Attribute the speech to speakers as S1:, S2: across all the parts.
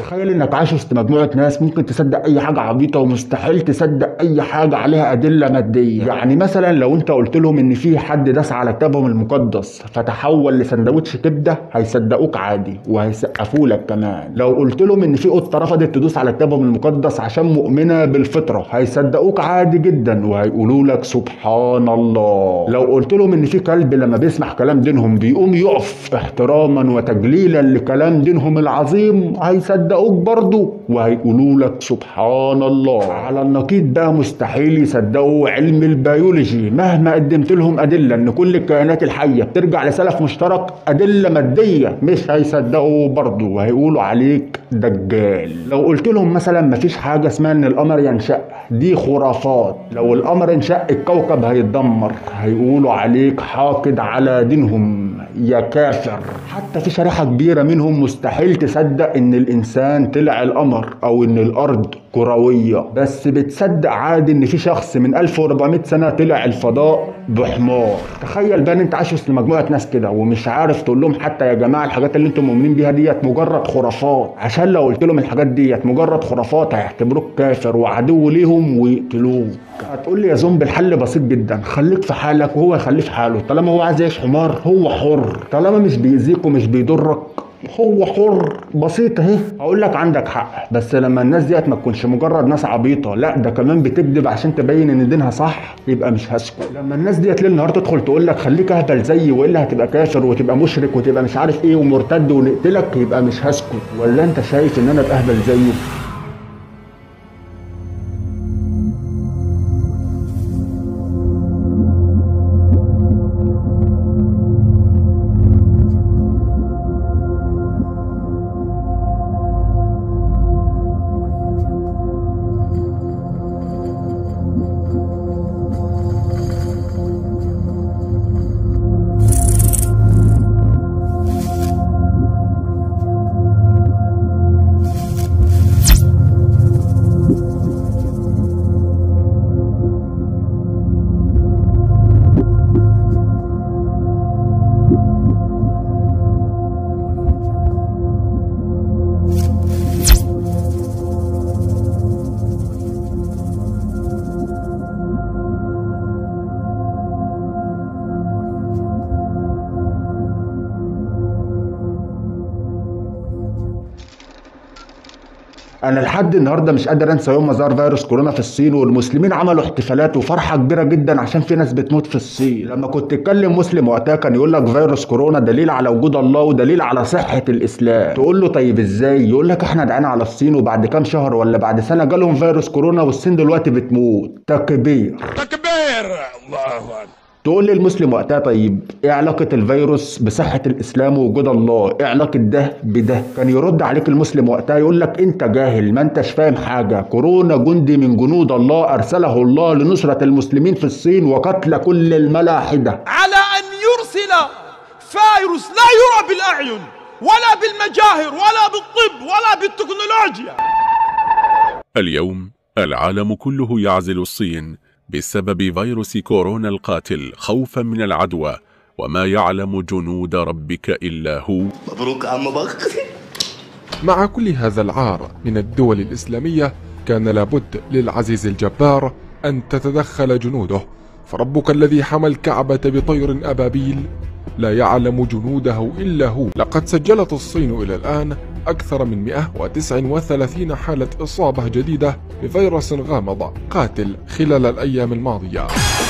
S1: تخيل انك عايش وسط مجموعه ناس ممكن تصدق اي حاجه عبيطه ومستحيل تصدق اي حاجه عليها ادله ماديه يعني مثلا لو انت قلت لهم ان في حد داس على كتابهم المقدس فتحول لسندوتش كبده هيصدقوك عادي وهيسقفوا لك كمان لو قلت لهم ان في قطه رفضت تدوس على كتابهم المقدس عشان مؤمنه بالفطره هيصدقوك عادي جدا وهيقولوا لك سبحان الله لو قلت لهم ان في كلب لما بيسمع كلام دينهم بيقوم يقف احتراما وتجليلا لكلام دينهم العظيم هيصدقوك برضه وهيقولوا لك سبحان الله على النقيض بقى مستحيل يصدقوا علم البيولوجي مهما قدمت لهم ادله ان كل الكائنات الحيه بترجع لسلف مشترك ادله ماديه مش هيصدقوا برضه وهيقولوا عليك دجال لو قلت لهم مثلا مفيش حاجه اسمها ان القمر ينشق دي خرافات لو القمر انشق الكوكب هيتدمر هيقولوا عليك حاقد على دينهم يا كافر حتى في شريحه كبيره منهم مستحيل تصدق ان الانسان طلع القمر او ان الارض كرويه بس بتصدق عادي ان في شخص من 1400 سنه طلع الفضاء بحمار تخيل بقى ان انت عايش وسط مجموعه ناس كده ومش عارف تقول لهم حتى يا جماعه الحاجات اللي انتم مؤمنين بيها ديت مجرد خرافات عشان لو قلت لهم الحاجات ديت مجرد خرافات هيعتبروك كافر وعدو ليهم ويقتلوك هتقول لي يا زومبي الحل بسيط جدا خليك في حالك وهو يخليه في حاله طالما هو عايز يعيش حمار هو حر طالما مش بيأذيك ومش بيضرك هو حر بسيط اهي هقول لك عندك حق بس لما الناس ديت ما تكونش مجرد ناس عبيطه لا ده كمان بتكذب عشان تبين ان دينها صح يبقى مش هسكت لما الناس ديت ليل نهار تدخل تقول لك خليك اهبل زيي والا هتبقى كافر وتبقى مشرك وتبقى مش عارف ايه ومرتد ونقتلك يبقى مش هسكت ولا انت شايف ان انا ابقى اهبل زيه انا لحد النهارده مش قادر انسى يوم ما ظهر فيروس كورونا في الصين والمسلمين عملوا احتفالات وفرحه كبيره جدا عشان في ناس بتموت في الصين لما كنت تتكلم مسلم وقتها كان يقول لك فيروس كورونا دليل على وجود الله ودليل على صحه الاسلام تقول له طيب ازاي يقول لك احنا دعينا على الصين وبعد كام شهر ولا بعد سنه جالهم فيروس كورونا والصين دلوقتي بتموت تكبير
S2: تكبير الله اكبر
S1: تقول لي المسلم وقتها طيب ايه علاقة الفيروس بصحة الاسلام ووجود الله ايه علاقة ده بده كان يرد عليك المسلم وقتها يقول لك انت جاهل ما انتش فاهم حاجة كورونا جندي من جنود الله ارسله الله لنصرة المسلمين في الصين وقتل كل الملاحدة
S2: على ان يرسل فيروس لا يرى بالاعين ولا بالمجاهر ولا بالطب ولا بالتكنولوجيا
S3: اليوم العالم كله يعزل الصين بسبب فيروس كورونا القاتل خوفا من العدوى وما يعلم جنود ربك إلا هو
S4: مبروك عم بخ
S5: مع كل هذا العار من الدول الإسلامية كان لابد للعزيز الجبار أن تتدخل جنوده فربك الذي حمى الكعبة بطير أبابيل لا يعلم جنوده إلا هو لقد سجلت الصين إلى الآن أكثر من 139 حالة إصابة جديدة بفيروس غامض قاتل خلال الأيام الماضية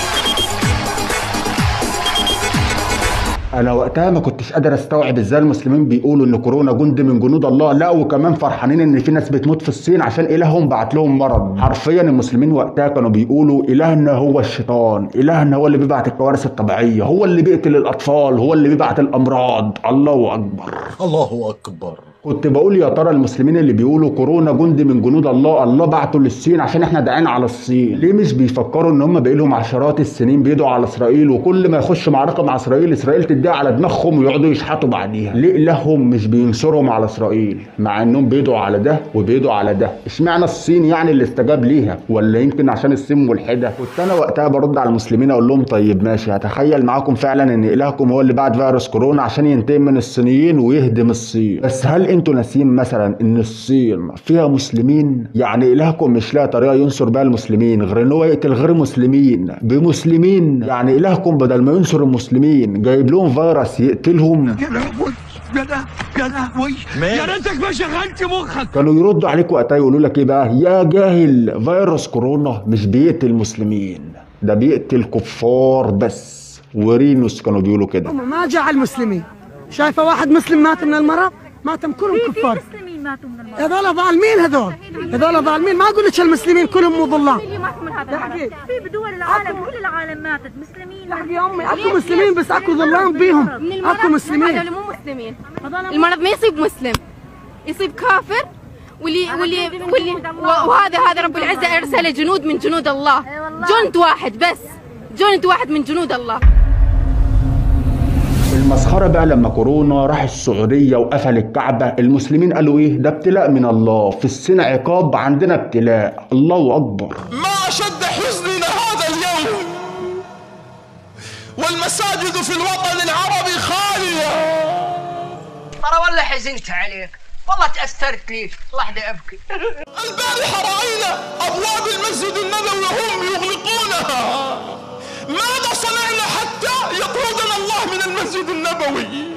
S1: انا وقتها ما كنتش قادر استوعب ازاي المسلمين بيقولوا ان كورونا جند من جنود الله لا وكمان فرحانين ان في ناس بتموت في الصين عشان الههم بعت لهم مرض حرفيا المسلمين وقتها كانوا بيقولوا الهنا هو الشيطان الهنا هو اللي بيبعت الكوارث الطبيعيه هو اللي بيقتل الاطفال هو اللي بيبعت الامراض الله اكبر
S4: الله اكبر
S1: كنت بقول يا ترى المسلمين اللي بيقولوا كورونا جندي من جنود الله الله بعته للصين عشان احنا داعين على الصين ليه مش بيفكروا ان هم بقالهم عشرات السنين بيدعوا على اسرائيل وكل ما يخش معركه مع اسرائيل اسرائيل تديها على دماغهم ويقعدوا يشحطوا بعديها ليه الههم مش بينصرهم على اسرائيل مع انهم بيدعوا على ده وبيدعوا على ده اشمعنى الصين يعني اللي استجاب ليها ولا يمكن عشان الصين ملحده كنت انا وقتها برد على المسلمين اقول لهم طيب ماشي هتخيل معاكم فعلا ان الهكم هو اللي بعت فيروس كورونا عشان ينتقم من الصينيين ويهدم الصين بس هل انتوا ناسيين مثلا ان الصين فيها مسلمين يعني الهكم مش لاقي طريقه ينصر بها المسلمين غير ان هو يقتل غير مسلمين بمسلمين يعني الهكم بدل ما ينصر المسلمين جايب لهم فيروس يقتلهم
S2: يا ريتك ما شغلت مخك
S1: كانوا يردوا عليك وقتها يقولوا لك ايه بقى يا جاهل فيروس كورونا مش بيقتل المسلمين ده بيقتل كفار بس ورينوس كانوا بيقولوا كده
S6: ما جعل مسلمين شايفه واحد مسلم مات من المرض ماتم كلهم كفار
S7: مسلمين ماتوا من المرض
S6: هذول ظالمين هذول هذول ظالمين ما اقول لك المسلمين كلهم مو ظلام
S7: اللي ماتوا من هذا
S6: لحقي.
S7: المرض في بدول العالم كل العالم ماتت مسلمين
S6: لحقي يا امي اكو مسلمين بس اكو ظلام بيهم اكو مسلمين
S8: هذول مو مسلمين المرض ما يصيب مسلم يصيب كافر واللي واللي واللي و- وهذا هذا رب العزه ارسل جنود من جنود الله جند واحد بس جند واحد من جنود الله
S1: المسخره بقى لما كورونا راح السعوديه وقفل الكعبه المسلمين قالوا ايه ده ابتلاء من الله في الصين عقاب عندنا ابتلاء الله اكبر
S2: ما أشد حزننا هذا اليوم والمساجد في الوطن العربي خالية
S9: ترى والله حزنت عليك والله تأثرت ليك لحظة أبكي
S2: البارحة رأينا أبواب المسجد النبوي هم يغلقونها ماذا صنعنا حتى يطردنا الله من المسجد النبوي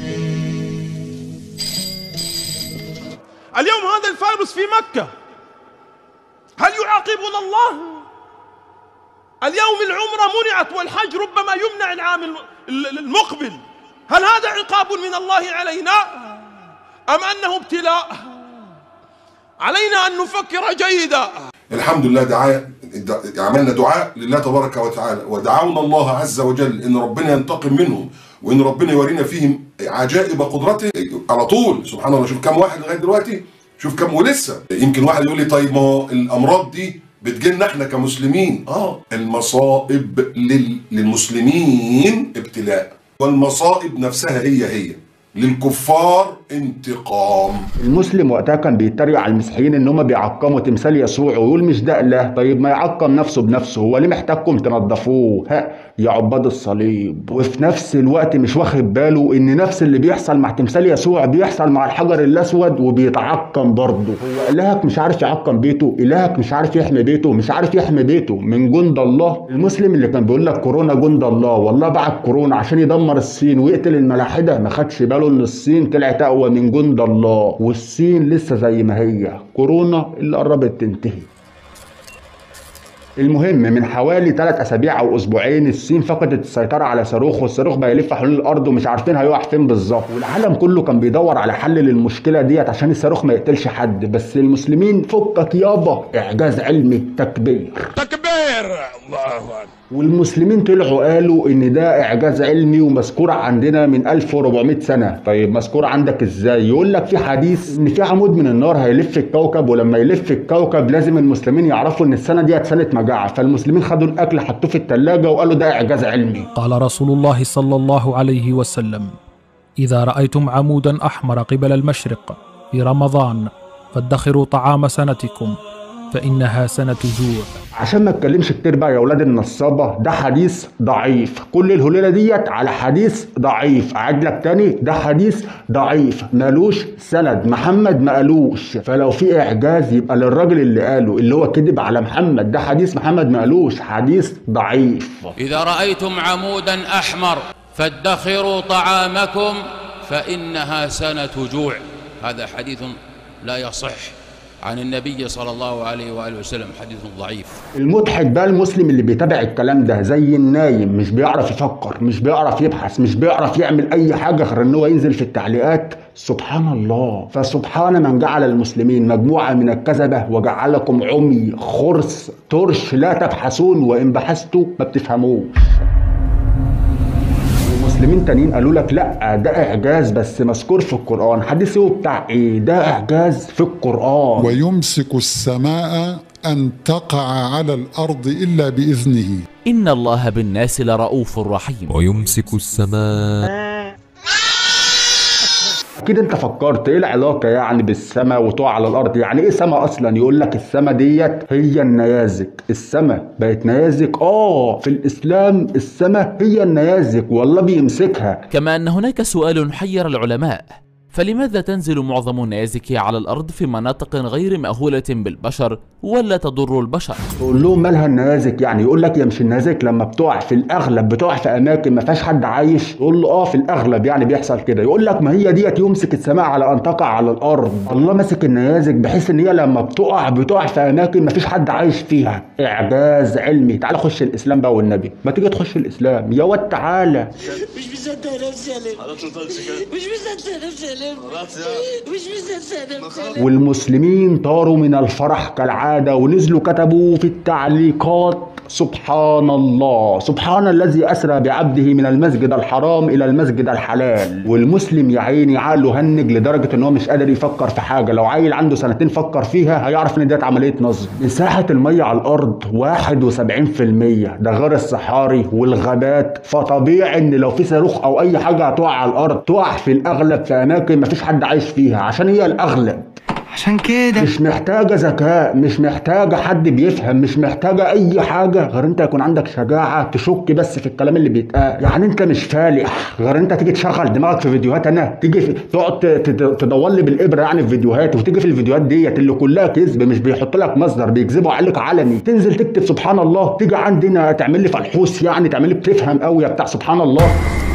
S2: اليوم هذا الفيروس في مكة هل يعاقبنا الله اليوم العمرة منعت والحج ربما يمنع العام الم- المقبل هل هذا عقاب من الله علينا أم أنه ابتلاء علينا أن نفكر جيدا
S10: الحمد لله دعاء عملنا دعاء لله تبارك وتعالى ودعونا الله عز وجل ان ربنا ينتقم منهم وان ربنا يورينا فيهم عجائب قدرته على طول سبحان الله شوف كم واحد لغايه دلوقتي شوف كم ولسه يمكن واحد يقول لي طيب ما هو الامراض دي بتجيلنا احنا كمسلمين اه المصائب لل... للمسلمين ابتلاء والمصائب نفسها هي هي للكفار انتقام
S1: المسلم وقتها كان بيتريق على المسيحيين ان هم بيعقموا تمثال يسوع ويقول مش ده اله طيب ما يعقم نفسه بنفسه هو ليه محتاجكم تنضفوه ها يا عباد الصليب وفي نفس الوقت مش واخد باله ان نفس اللي بيحصل مع تمثال يسوع بيحصل مع الحجر الاسود وبيتعقم برضه هو الهك مش عارف يعقم بيته الهك مش عارف يحمي بيته مش عارف يحمي بيته من جند الله المسلم اللي كان بيقول لك كورونا جند الله والله بعت كورونا عشان يدمر الصين ويقتل الملاحده ما خدش باله ان الصين طلعت اقوى من جند الله والصين لسه زي ما هي كورونا اللي قربت تنتهي المهم من حوالي ثلاث اسابيع او اسبوعين الصين فقدت السيطره على صاروخ والصاروخ بقى يلف حوالين الارض ومش عارفين هيقع فين بالظبط والعالم كله كان بيدور على حل للمشكله ديت عشان الصاروخ ما يقتلش حد بس المسلمين فكك يابا اعجاز علمي تكبير
S2: تكبير الله أكبر
S1: والمسلمين طلعوا قالوا ان ده اعجاز علمي ومذكور عندنا من 1400 سنه طيب مذكور عندك ازاي يقول لك في حديث ان في عمود من النار هيلف الكوكب ولما يلف الكوكب لازم المسلمين يعرفوا ان السنه ديت سنه مجاعه فالمسلمين خدوا الاكل حطوه في الثلاجه وقالوا ده اعجاز علمي
S11: قال رسول الله صلى الله عليه وسلم اذا رايتم عمودا احمر قبل المشرق في رمضان فادخروا طعام سنتكم فانها سنه جوع
S1: عشان ما اتكلمش كتير بقى يا اولاد النصابه ده حديث ضعيف كل الهليله ديت على حديث ضعيف اعد لك تاني ده حديث ضعيف مالوش سند محمد ما قالوش فلو في اعجاز يبقى للراجل اللي قاله اللي هو كذب على محمد ده حديث محمد ما قالوش حديث ضعيف
S12: إذا رأيتم عمودا أحمر فادخروا طعامكم فإنها سنة جوع هذا حديث لا يصح عن النبي صلى الله عليه وآله وسلم حديث ضعيف
S1: المضحك بقى المسلم اللي بيتابع الكلام ده زي النايم مش بيعرف يفكر مش بيعرف يبحث مش بيعرف يعمل اي حاجه غير ان هو ينزل في التعليقات سبحان الله فسبحان من جعل المسلمين مجموعه من الكذبه وجعلكم عمي خرس ترش لا تبحثون وان بحثتوا ما بتفهموش ومسلمين تانيين قالوا لك لا ده اعجاز بس مذكور في القران حديث هو بتاع ايه ده اعجاز في القران
S13: ويمسك السماء أن تقع على الأرض إلا بإذنه
S14: إن الله بالناس لرؤوف رحيم
S15: ويمسك السماء
S1: اكيد انت فكرت ايه العلاقه يعني بالسماء وتقع على الارض يعني ايه سماء اصلا يقول لك السماء ديت هي النيازك السماء بقت نيازك اه في الاسلام السماء هي النيازك والله بيمسكها
S14: كما أن هناك سؤال حير العلماء فلماذا تنزل معظم النيازك على الأرض في مناطق غير مأهولة بالبشر ولا تضر البشر
S1: تقول لهم مالها النيازك يعني يقول لك يا مش النيازك لما بتقع في الاغلب بتقع في اماكن ما فيهاش حد عايش تقول له اه في الاغلب يعني بيحصل كده يقول لك ما هي ديت يمسك السماء على ان تقع على الارض الله ماسك النيازك بحيث ان هي لما بتقع بتقع في اماكن ما فيش حد عايش فيها اعجاز علمي تعال خش الاسلام بقى والنبي ما تيجي تخش الاسلام يا واد تعالى
S16: مش مصدق نفسي يا ليه مش مصدق نفسي يا ليه مش مصدق نفسي يا ليه
S1: والمسلمين طاروا من الفرح كالعادة ونزلوا كتبوا في التعليقات سبحان الله سبحان الذي أسرى بعبده من المسجد الحرام إلى المسجد الحلال والمسلم يا عيني عقله هنج لدرجة إن هو مش قادر يفكر في حاجة لو عيل عنده سنتين فكر فيها هيعرف إن ديت عملية نصب مساحة المية على الأرض 71% ده غير الصحاري والغابات فطبيعي إن لو في صاروخ أو أي حاجة هتقع على الأرض تقع في الأغلب في أماكن مفيش حد عايش فيها عشان هي الأغلب
S17: عشان كده
S1: مش محتاجة ذكاء مش محتاجة حد بيفهم مش محتاجة أي حاجة غير أنت يكون عندك شجاعة تشك بس في الكلام اللي بيتقال يعني أنت مش فالح غير أنت تيجي تشغل دماغك في فيديوهات أنا تيجي في... تقعد ت- ت- تدور لي بالإبرة يعني في فيديوهات وتيجي في الفيديوهات ديت اللي كلها كذب مش بيحط لك مصدر بيكذبوا عليك علني تنزل تكتب سبحان الله تيجي عندنا تعمل لي فلحوس يعني تعمل لي بتفهم قوي يا بتاع سبحان الله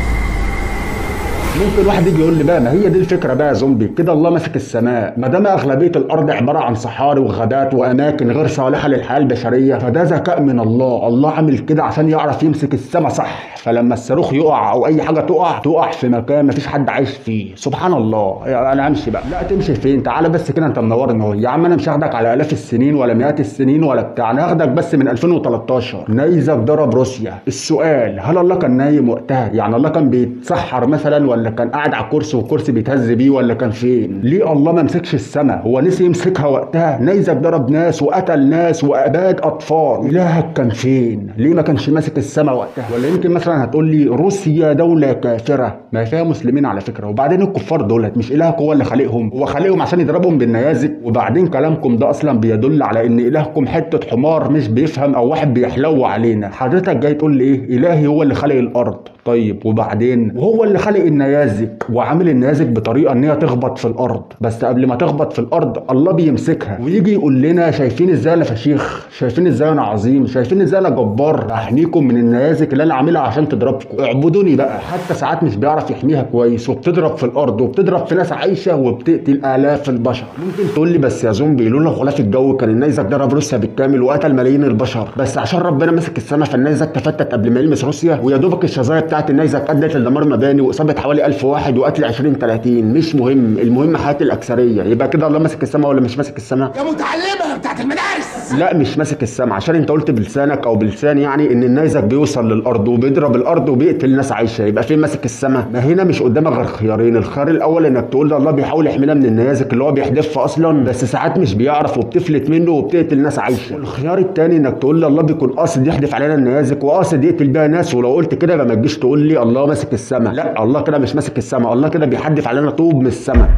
S1: ممكن واحد يجي يقول لي بقى ما هي دي الفكره بقى يا زومبي كده الله ماسك السماء ما دام اغلبيه الارض عباره عن صحاري وغابات واماكن غير صالحه للحياه البشريه فده ذكاء من الله الله عامل كده عشان يعرف يمسك السماء صح فلما الصاروخ يقع او اي حاجه تقع تقع في مكان ما فيش حد عايش فيه سبحان الله يعني انا امشي بقى لا تمشي فين تعالى بس كده انت منورني اهو يا عم انا مش هاخدك على الاف السنين ولا مئات السنين ولا بتاع انا هاخدك بس من 2013 نيزك ضرب روسيا السؤال هل الله كان نايم وقتها يعني الله كان بيتسحر مثلا ولا كان قاعد على الكرسي والكرسي بيتهز بيه ولا كان فين ليه الله ما مسكش السماء هو نسي يمسكها وقتها نيزك ضرب ناس وقتل ناس واباد اطفال الهك كان فين ليه ما كانش ماسك السماء وقتها ولا يمكن مثلا هتقول لي روسيا دوله كافره ما فيها مسلمين على فكره وبعدين الكفار دولت مش الهك هو اللي خالقهم هو خالقهم عشان يضربهم بالنيازك وبعدين كلامكم ده اصلا بيدل على ان الهكم حته حمار مش بيفهم او واحد بيحلو علينا حضرتك جاي تقول لي ايه الهي هو اللي خالق الارض طيب وبعدين وهو اللي خالق النيازك وعامل النيازك بطريقه ان هي تخبط في الارض بس قبل ما تخبط في الارض الله بيمسكها ويجي يقول لنا شايفين ازاي انا فشيخ شايفين ازاي انا عظيم شايفين ازاي انا جبار احميكم من النيازك اللي انا عاملها عشان تضربكم اعبدوني بقى حتى ساعات مش بيعرف يحميها كويس وبتضرب في الارض وبتضرب في ناس عايشه وبتقتل الاف البشر ممكن تقول لي بس يا زومبي لولا غلاف الجو كان النيزك ضرب روسيا بالكامل وقتل ملايين البشر بس عشان ربنا مسك السما فالنيزك تفتت قبل ما يلمس روسيا ويا دوبك الشظايا بتاعت النيزك ادت لدمار مباني واصابه حوالي 1000 واحد وقتل 20 30 مش مهم المهم حياه الاكثريه يبقى كده الله ماسك السما ولا مش ماسك السما
S16: يا متعلمة بتاعت المدارس
S1: لا مش ماسك السما عشان انت قلت بلسانك او بلسان يعني ان النيزك بيوصل للارض وبيضرب الارض وبيقتل ناس عايشه يبقى فين ماسك السما ما هنا مش قدامك غير خيارين الخيار الاول انك تقول ده الله بيحاول يحمينا من النيازك اللي هو بيحدفها اصلا بس ساعات مش بيعرف وبتفلت منه وبتقتل ناس عايشه والخيار التاني انك تقول ده الله بيكون قاصد يحدف علينا النيازك وقاصد يقتل بيها ناس ولو قلت كده يبقى ما تجيش تقول لي الله ماسك السما لا الله كده مش ماسك السما الله كده بيحدف علينا طوب من السما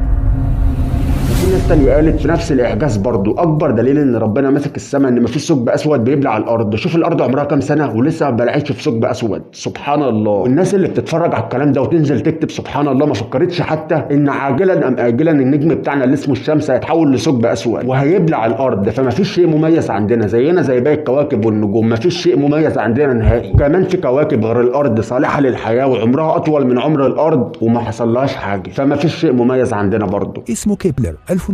S1: وفي ناس تانية قالت في نفس الاعجاز برضو اكبر دليل ان ربنا ماسك السماء ان مفيش ثقب اسود بيبلع الارض شوف الارض عمرها كام سنه ولسه ما بلعتش في ثقب اسود سبحان الله والناس اللي بتتفرج على الكلام ده وتنزل تكتب سبحان الله ما فكرتش حتى ان عاجلا ام اجلا النجم بتاعنا اللي اسمه الشمس هيتحول لثقب اسود وهيبلع الارض فما فيش شيء مميز عندنا زينا زي باقي الكواكب والنجوم ما فيش شيء مميز عندنا نهائي كمان في كواكب غير الارض صالحه للحياه وعمرها اطول من عمر الارض وما حصلهاش حاجه فما فيش شيء مميز عندنا برضه
S18: اسمه كيبلر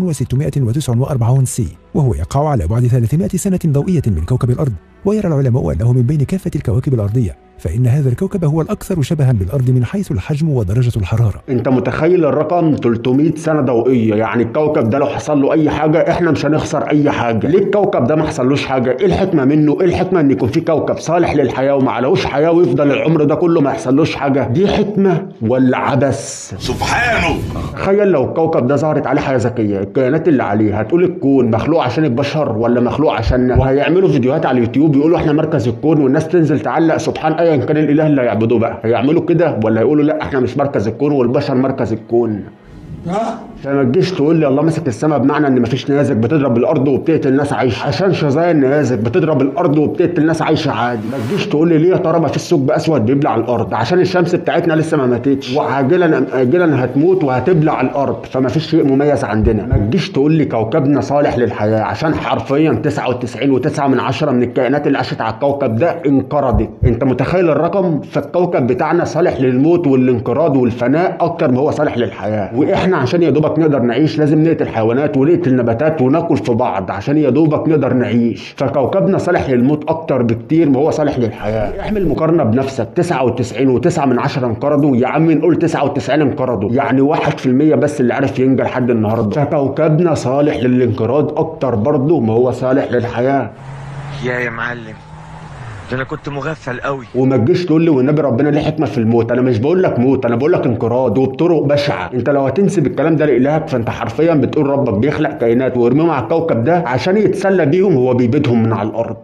S18: 1649 سي وهو يقع على بعد 300 سنة ضوئية من كوكب الأرض ويرى العلماء أنه من بين كافة الكواكب الأرضية فإن هذا الكوكب هو الأكثر شبها بالأرض من حيث الحجم ودرجة الحرارة
S1: انت متخيل الرقم 300 سنه ضوئيه يعني الكوكب ده لو حصل له اي حاجه احنا مش هنخسر اي حاجه ليه الكوكب ده ما حصلوش حاجه ايه الحكمه منه ايه الحكمه ان يكون في كوكب صالح للحياه وما عليهوش حياه ويفضل العمر ده كله ما يحصلوش حاجه دي حكمه ولا عبث
S16: سبحانه
S1: تخيل لو الكوكب ده ظهرت عليه حياه ذكيه الكائنات اللي عليه هتقول الكون مخلوق عشان البشر ولا مخلوق عشاننا وهيعملوا فيديوهات على اليوتيوب يقولوا احنا مركز الكون والناس تنزل تعلق سبحان ايا كان الاله اللي هيعبدوه بقى هيعملوا كده ولا يقولوا لا احنا مش مركز الكون والبشر مركز الكون فما تجيش تقول لي الله ماسك السماء بمعنى ان مفيش نيازك بتضرب الارض وبتقتل الناس عايشه عشان شظايا النيازك بتضرب الارض وبتقتل الناس عايشه عادي ما تجيش تقول لي ليه يا ترى ما فيش ثقب اسود بيبلع الارض عشان الشمس بتاعتنا لسه ما ماتتش وعاجلا ام اجلا هتموت وهتبلع الارض فما فيش شيء مميز عندنا ما تجيش تقول لي كوكبنا صالح للحياه عشان حرفيا 99 و9 من عشرة من الكائنات اللي عاشت على الكوكب ده انقرضت انت متخيل الرقم فالكوكب بتاعنا صالح للموت والانقراض والفناء اكتر ما هو صالح للحياه واحنا عشان يا دوبك نقدر نعيش لازم نقتل حيوانات ونقتل نباتات وناكل في بعض عشان يا دوبك نقدر نعيش فكوكبنا صالح للموت اكتر بكتير ما هو صالح للحياه اعمل مقارنه بنفسك 99 و9 من عشرة انقرضوا يا عم نقول 99 انقرضوا يعني 1% بس اللي عرف ينجح لحد النهارده فكوكبنا صالح للانقراض اكتر برضه ما هو صالح للحياه
S17: يا يا معلم ده انا كنت مغفل قوي
S1: وما تجيش تقول لي والنبي ربنا ليه حكمه في الموت انا مش بقول لك موت انا بقول لك انقراض وبطرق بشعه انت لو هتنسب الكلام ده لالهك فانت حرفيا بتقول ربك بيخلق كائنات ويرميهم على الكوكب ده عشان يتسلى بيهم هو بيبيدهم من على الارض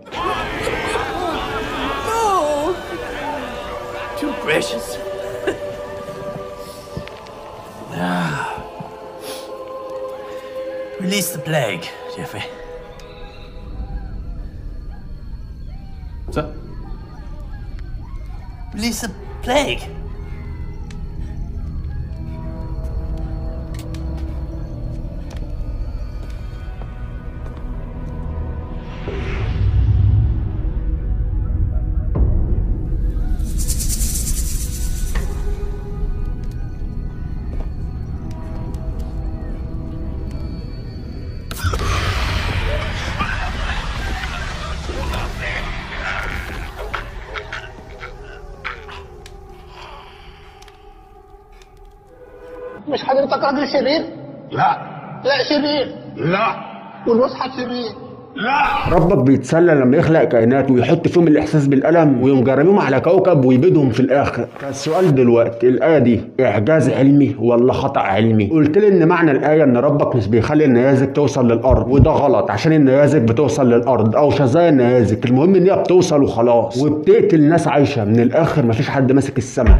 S16: Too precious. ah. Release the plague, Jeffrey.
S19: Sir?
S16: Release the plague.
S20: مش حضرتك راجل شرير؟
S10: لا
S20: لا شرير
S10: لا
S20: والمصحف شرير
S10: لا
S1: ربك بيتسلى لما يخلق كائنات ويحط فيهم الاحساس بالالم ويقوم جرميهم على كوكب ويبيدهم في الاخر فالسؤال دلوقتي الايه دي اعجاز علمي ولا خطا علمي قلت لي ان معنى الايه ان ربك مش بيخلي النيازك توصل للارض وده غلط عشان النيازك بتوصل للارض او شظايا النيازك المهم ان هي بتوصل وخلاص وبتقتل ناس عايشه من الاخر مفيش حد ماسك السماء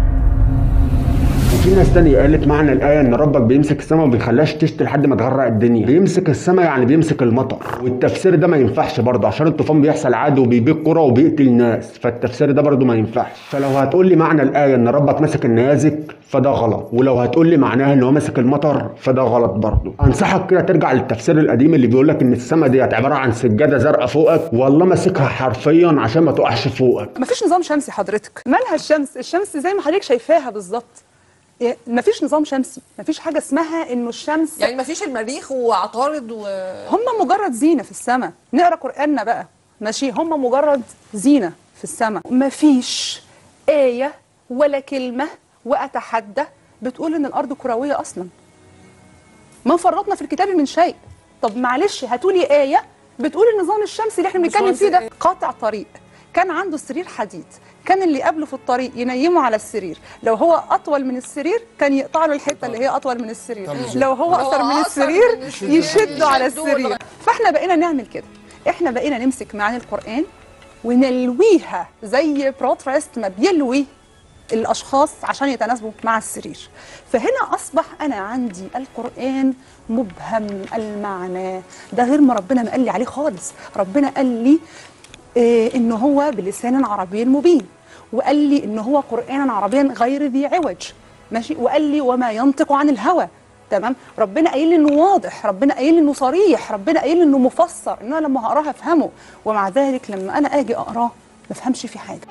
S1: وفي ناس تانية قالت معنى الآية إن ربك بيمسك السماء وما بيخليهاش تشتي لحد ما تغرق الدنيا، بيمسك السماء يعني بيمسك المطر، والتفسير ده ما ينفعش برضه عشان الطوفان بيحصل عادي وبيبيد قرى وبيقتل ناس، فالتفسير ده برضه ما ينفعش، فلو هتقول لي معنى الآية إن ربك ماسك النيازك فده غلط، ولو هتقول لي معناها إن هو ماسك المطر فده غلط برضه، أنصحك كده ترجع للتفسير القديم اللي بيقول لك إن السماء ديت عبارة عن سجادة زرقاء فوقك والله ماسكها حرفيا عشان ما تقعش فوقك.
S21: مفيش نظام شمسي حضرتك مالها الشمس الشمس زي ما حضرتك شايفاها بالظبط إيه، مفيش نظام شمسي مفيش حاجه اسمها انه الشمس
S22: يعني مفيش المريخ وعطارد و
S21: هم مجرد زينه في السماء نقرا قراننا بقى ماشي هم مجرد زينه في السماء مفيش ايه ولا كلمه واتحدى بتقول ان الارض كرويه اصلا ما فرطنا في الكتاب من شيء طب معلش هاتولي ايه بتقول النظام الشمسي اللي احنا بنتكلم فيه ده قاطع طريق كان عنده سرير حديد كان اللي قبله في الطريق ينيمه على السرير لو هو اطول من السرير كان يقطع له الحته اللي هي اطول من السرير لو هو اقصر من السرير يشده على السرير فاحنا بقينا نعمل كده احنا بقينا نمسك معاني القران ونلويها زي بروترست ما بيلوي الاشخاص عشان يتناسبوا مع السرير فهنا اصبح انا عندي القران مبهم المعنى ده غير ما ربنا ما قال لي عليه خالص ربنا قال لي إيه ان هو بلسان عربي مبين وقال لي ان هو قرانا عربيا غير ذي عوج ماشي وقال لي وما ينطق عن الهوى تمام ربنا قايل لي انه واضح ربنا قايل لي انه صريح ربنا قايل لي انه مفسر ان انا لما هقراه افهمه ومع ذلك لما انا اجي اقراه ما افهمش فيه حاجه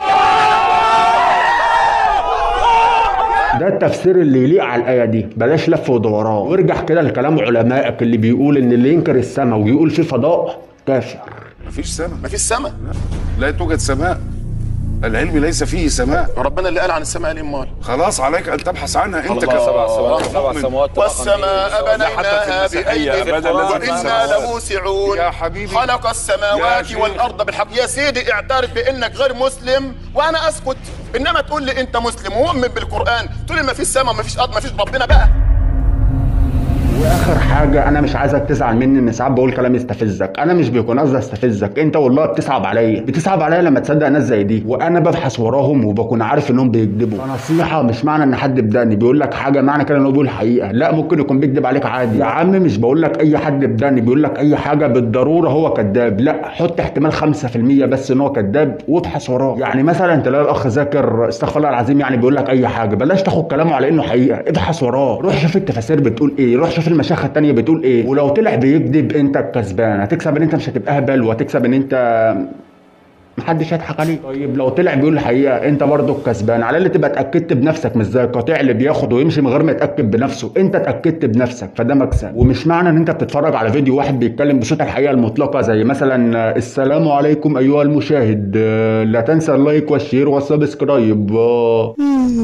S1: ده التفسير اللي يليق على الآية دي بلاش لف ودوران وارجع كده لكلام علمائك اللي بيقول إن اللي ينكر السماء ويقول في فضاء كافر
S23: مفيش سماء مفيش سماء لا توجد سماء العلم ليس فيه سماء
S24: ربنا اللي قال عن السماء الإمال
S23: خلاص عليك ان تبحث عنها انت
S24: الله. سبع سماوات،
S23: كمؤمن.
S24: سبع سماوات والسماء بنيناها بأيد وإنا لموسعون
S23: يا حبيبي
S24: خلق السماوات
S23: يا
S24: والأرض بالحق يا سيدي اعترف بأنك غير مسلم وأنا أسكت إنما تقول لي أنت مسلم ومؤمن بالقرآن تقول لي ما فيش سماء ما فيش أرض ما فيش ربنا بقى
S1: واخر حاجه انا مش عايزك تزعل مني ان ساعات بقول كلام يستفزك انا مش بيكون قصدي استفزك انت والله بتصعب عليا بتصعب عليا لما تصدق ناس زي دي وانا ببحث وراهم وبكون عارف انهم بيكذبوا فنصيحه مش معنى ان حد بداني بيقول لك حاجه معنى كده ان هو بيقول الحقيقه لا ممكن يكون بيكذب عليك عادي يا عم مش بقول لك اي حد بداني بيقول لك اي حاجه بالضروره هو كذاب لا حط احتمال 5% بس ان هو كذاب وابحث وراه يعني مثلا تلاقي الاخ ذاكر استغفر الله العظيم يعني بيقول لك اي حاجه بلاش تاخد كلامه على انه حقيقه ابحث وراه روح شوف التفاسير بتقول ايه روح شوف المشايخ التانية بتقول ايه ولو طلع بيكذب انت الكسبان هتكسب ان انت مش هتبقى هبل وهتكسب ان انت محدش هيضحك عليك طيب لو طلع بيقول الحقيقه انت برضه الكسبان على اللي تبقى اتاكدت بنفسك مش زي القطيع اللي بياخد ويمشي من غير ما يتاكد بنفسه انت اتاكدت بنفسك فده مكسب ومش معنى ان انت بتتفرج على فيديو واحد بيتكلم بصوت الحقيقه المطلقه زي مثلا آه، السلام عليكم ايها المشاهد آه، لا تنسى اللايك والشير والسبسكرايب آه.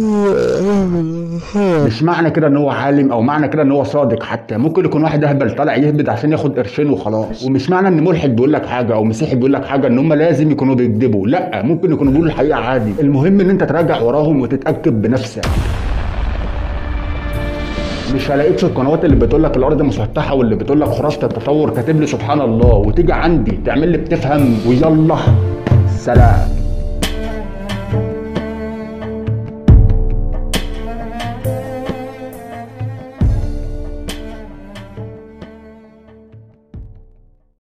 S1: مش معنى كده ان هو عالم او معنى كده ان هو صادق حتى ممكن يكون واحد اهبل طالع يهبد عشان ياخد قرشين وخلاص ومش معنى ان ملحد بيقول لك حاجه او مسيحي بيقول لك حاجه ان هم لازم يكونوا بيكذبوا لا ممكن يكونوا بيقولوا الحقيقه عادي المهم ان انت تراجع وراهم وتتاكد بنفسك مش هلاقيك في القنوات اللي بتقول لك الارض مسطحه واللي بتقول لك خرافه التطور كاتب لي سبحان الله وتيجي عندي تعمل لي بتفهم ويلا سلام